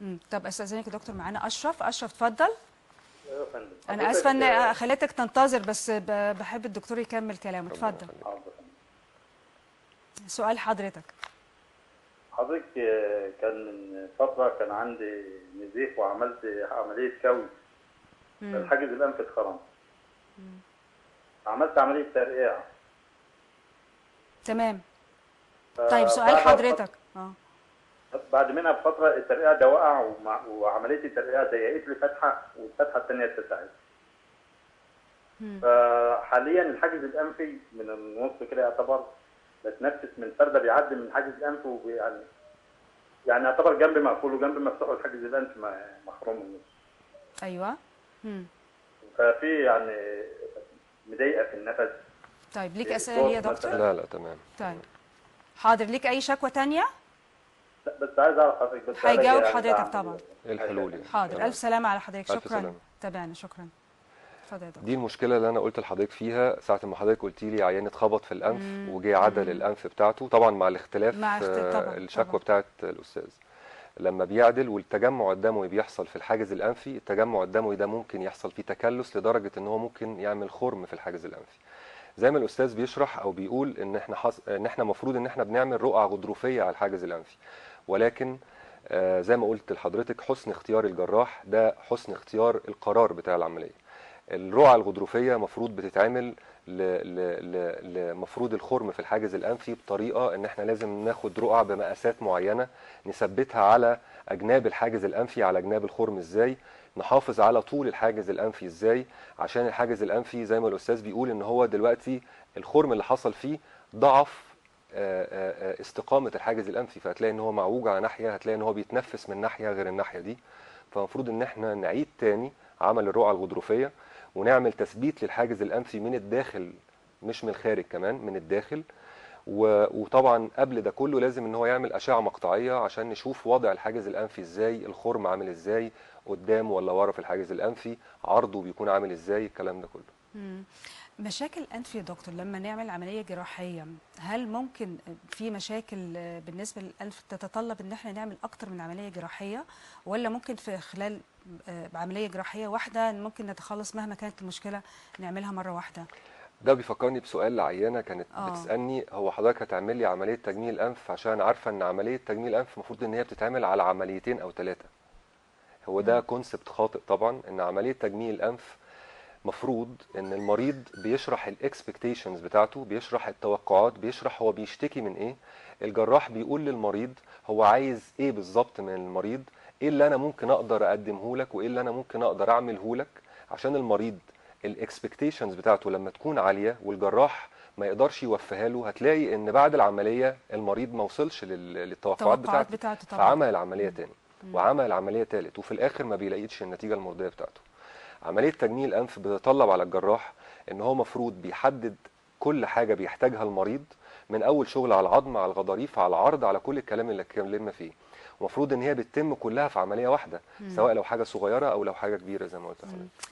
مم. طب استاذنك يا دكتور معانا اشرف اشرف اتفضل ايوه يا فندم انا اسفه ان خليتك تنتظر بس ب- بحب الدكتور يكمل كلامه اتفضل حاضر يا فندم. سؤال حضرتك حضرتك آه، كان من فترة كان عندي نزيف وعملت عملية كوي مم. الحاجز الأنف اتخرم عملت عملية ترقيع تمام ف- طيب سؤال بعد حضرتك اه بعد منها بفترة الترقيع ده وقع ومع- وعملية الترقيع ضيقت لي فتحة والفتحة الثانية اتسعت مم. فحاليا الحاجز الأنفي من النص كده يعتبر بتنفس من فردة بيعدي من حاجز الأنف ويعني يعني يعتبر جنب مقفول وجنب مفتوح والحاجز الأنف م- محروم من النص ايوه مم. ففي يعني مضايقة في النفس طيب ليك إيه، اسئله ليه يا صوت دكتور مثلاً. لا لا تمام طيب حاضر ليك اي شكوى تانية لا بس عايز اعرف حضرتك بس هيجاوب يعني حضرتك أعمل طبعا. ايه الحلول يعني حاضر تمام. الف سلامه على حضرتك ألف شكرا سلامة. تابعنا شكرا اتفضل يا دكتور دي المشكله اللي انا قلت لحضرتك فيها ساعه ما حضرتك قلت لي عيان اتخبط في الانف مم. وجه عدل الانف بتاعته طبعا مع الاختلاف مع اخت- آه، طبعاً، الشكوى طبعاً. بتاعت الاستاذ لما بيعدل والتجمع الدموي بيحصل في الحاجز الانفي التجمع الدموي ده ممكن يحصل فيه تكلس لدرجه ان هو ممكن يعمل خرم في الحاجز الانفي زي ما الاستاذ بيشرح او بيقول ان احنا حص... ان احنا المفروض ان احنا بنعمل رقعه غضروفيه على الحاجز الانفي ولكن آه، زي ما قلت لحضرتك حسن اختيار الجراح ده حسن اختيار القرار بتاع العمليه الرقعه الغضروفيه مفروض بتتعمل لمفروض الخرم في الحاجز الانفي بطريقه ان احنا لازم ناخد رقعه بمقاسات معينه نثبتها على اجناب الحاجز الانفي على جناب الخرم ازاي نحافظ على طول الحاجز الانفي ازاي عشان الحاجز الانفي زي ما الاستاذ بيقول ان هو دلوقتي الخرم اللي حصل فيه ضعف آه، آه، آه، استقامه الحاجز الانفي فهتلاقي ان هو معوج على ناحيه هتلاقي ان هو بيتنفس من ناحيه غير الناحيه دي فالمفروض ان احنا نعيد تاني عمل الرقعه الغضروفيه ونعمل تثبيت للحاجز الانفي من الداخل مش من الخارج كمان من الداخل و- وطبعا قبل ده كله لازم ان هو يعمل اشعه مقطعيه عشان نشوف وضع الحاجز الانفي ازاي الخرم عامل ازاي قدام ولا ورا في الحاجز الانفي عرضه بيكون عامل ازاي الكلام ده كله مم. مشاكل الانف يا دكتور لما نعمل عمليه جراحيه هل ممكن في مشاكل آه، بالنسبه للانف تتطلب ان احنا نعمل اكتر من عمليه جراحيه ولا ممكن في خلال آه، عمليه جراحيه واحده ممكن نتخلص مهما كانت المشكله نعملها مره واحده ده بيفكرني بسؤال لعيانه كانت آه. بتسالني هو حضرتك هتعمل لي عمليه تجميل انف عشان عارفه ان عمليه تجميل الانف المفروض ان هي بتتعمل على عمليتين او ثلاثه هو ده كونسبت خاطئ طبعا ان عمليه تجميل الانف مفروض ان المريض بيشرح الاكسبكتيشنز بتاعته بيشرح التوقعات بيشرح هو بيشتكي من ايه الجراح بيقول للمريض هو عايز ايه بالظبط من المريض ايه اللي انا ممكن اقدر اقدمه لك وايه اللي انا ممكن اقدر اعمله لك عشان المريض الاكسبكتيشنز بتاعته لما تكون عاليه والجراح ما يقدرش يوفيها له هتلاقي ان بعد العمليه المريض ما وصلش لل- للتوقعات التوقعات بتاعته بتاعته طبعا فعمل عمليه تاني وعمل عمليه تالت وفي الاخر ما بيلاقيش النتيجه المرضيه بتاعته عمليه تجميل الانف بتتطلب على الجراح ان هو مفروض بيحدد كل حاجه بيحتاجها المريض من اول شغل على العظم على الغضاريف على العرض على كل الكلام اللي اتكلمنا فيه ومفروض ان هي بتتم كلها في عمليه واحده سواء لو حاجه صغيره او لو حاجه كبيره زي ما قلت لحضرتك